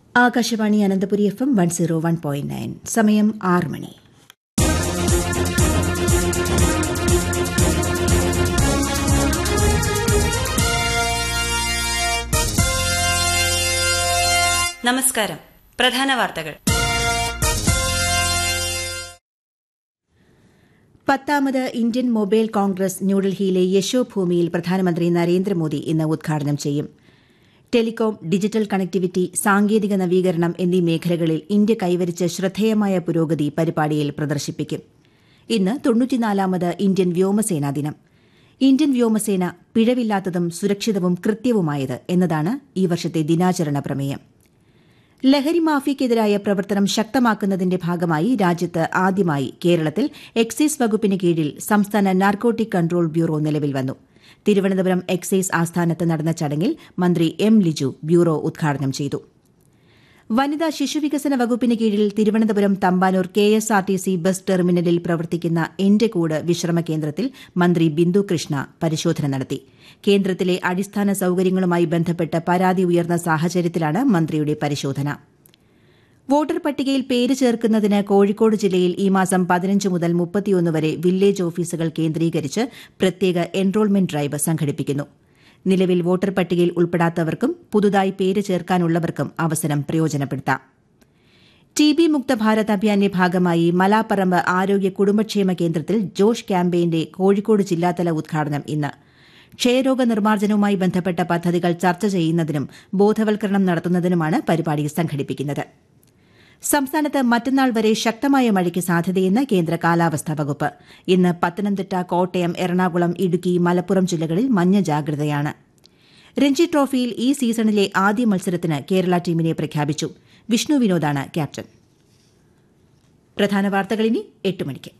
Akashvani Ananthapuri F M one zero one point nine സമയം ആറ് മണി നമസ്കാരം പ്രധാന വാർത്തകൾ പത്താമത് ഇന്ത്യൻ മൊബൈൽ കോൺഗ്രസ് ന്യൂഡൽഹിയിലെ യശോഭൂമിയിൽ പ്രധാനമന്ത്രി നരേന്ദ്രമോദി ഇന്ന് ഉദ്ഘാടനം ചെയ്യും ടെലികോം ഡിജിറ്റൽ കണക്ടിവിറ്റി സാങ്കേതിക നവീകരണം എന്നീ മേഖലകളിൽ ഇന്ത്യ കൈവരിച്ച ശ്രദ്ധേയമായ പുരോഗതി പരിപാടിയിൽ പ്രദർശിപ്പിക്കും ഇന്ന് തൊണ്ണൂറ്റിനാലാമത് ഇന്ത്യൻ വ്യോമസേനാ ദിനം ഇന്ത്യൻ വ്യോമസേന പിഴവില്ലാത്തതും സുരക്ഷിതവും കൃത്യവുമായത് എന്നതാണ് ഈ വർഷത്തെ ദിനാചരണ പ്രമേയം ലഹരി മാഫിയയ്ക്കെതിരായ പ്രവർത്തനം ശക്തമാക്കുന്നതിന്റെ ഭാഗമായി രാജ്യത്ത് ആദ്യമായി കേരളത്തിൽ എക്സൈസ് വകുപ്പിന് കീഴിൽ സംസ്ഥാന നാർക്കോട്ടിക് കൺട്രോൾ ബ്യൂറോ നിലവിൽ വന്നു തിരുവനന്തപുരം എക്സൈസ് ആസ്ഥാനത്ത് നടന്ന ചടങ്ങിൽ മന്ത്രി എം ലിജു ബ്യൂറോ ഉദ്ഘാടനം ചെയ്തു വനിതാ ശിശുവികസന വകുപ്പിന് കീഴിൽ Thiruvananthapuram Thampanoor K S R T C bus ടെർമിനലിൽ പ്രവർത്തിക്കുന്ന എന്റെ കൂട് വിശ്രമ കേന്ദ്രത്തിൽ മന്ത്രി ബിന്ദു കൃഷ്ണ പരിശോധന നടത്തി കേന്ദ്രത്തിലെ അടിസ്ഥാന സൌകര്യങ്ങളുമായി ബന്ധപ്പെട്ട് പരാതി ഉയർന്ന സാഹചര്യത്തിലാണ് മന്ത്രിയുടെ പരിശോധന വോട്ടർ പട്ടികയിൽ പേര് ചേർക്കുന്നതിന് കോഴിക്കോട് ജില്ലയിൽ ഈ മാസം പതിനഞ്ച് മുതൽ മുപ്പത്തിയൊന്ന് വരെ വില്ലേജ് ഓഫീസുകൾ കേന്ദ്രീകരിച്ച് പ്രത്യേക എൻറോൾമെന്റ് ഡ്രൈവ് സംഘടിപ്പിക്കുന്നു നിലവിൽ വോട്ടർ പട്ടികയിൽ ഉൾപ്പെടാത്തവർക്കും പുതുതായി പേര് ചേർക്കാനുള്ളവർക്കും അവസരം പ്രയോജനപ്പെടുത്താം ടി ബി മുക്ത ഭാരത് അഭിയാന്റെ ഭാഗമായി മലാപ്പറമ്പ് ആരോഗ്യ കുടുംബക്ഷേമ കേന്ദ്രത്തിൽ ജോഷ് ക്യാമ്പയിന്റെ കോഴിക്കോട് ജില്ലാതല ഉദ്ഘാടനം ഇന്ന് ക്ഷയരോഗ നിർമ്മാർജ്ജനവുമായി ബന്ധപ്പെട്ട പദ്ധതികൾ ചർച്ച ചെയ്യുന്നതിനും ബോധവൽക്കരണം നടത്തുന്നതിനുമാണ് പരിപാടി സംഘടിപ്പിക്കുന്നത് സംസ്ഥാനത്ത് മറ്റന്നാൾ വരെ ശക്തമായ മഴയ്ക്ക് സാധ്യതയെന്ന് കേന്ദ്ര കാലാവസ്ഥാ വകുപ്പ് ഇന്ന് പത്തനംതിട്ട കോട്ടയം എറണാകുളം ഇടുക്കി മലപ്പുറം ജില്ലകളിൽ മഞ്ഞ ജാഗ്രതയാണ് രഞ്ജി ട്രോഫിയിൽ ഈ സീസണിലെ ആദ്യ മത്സരത്തിന് കേരള ടീമിനെ പ്രഖ്യാപിച്ചു വിഷ്ണു വിനോദാണ് ക്യാപ്റ്റൻ പ്രധാന വാർത്തകൾ ഇനി എട്ട് മണിക്ക്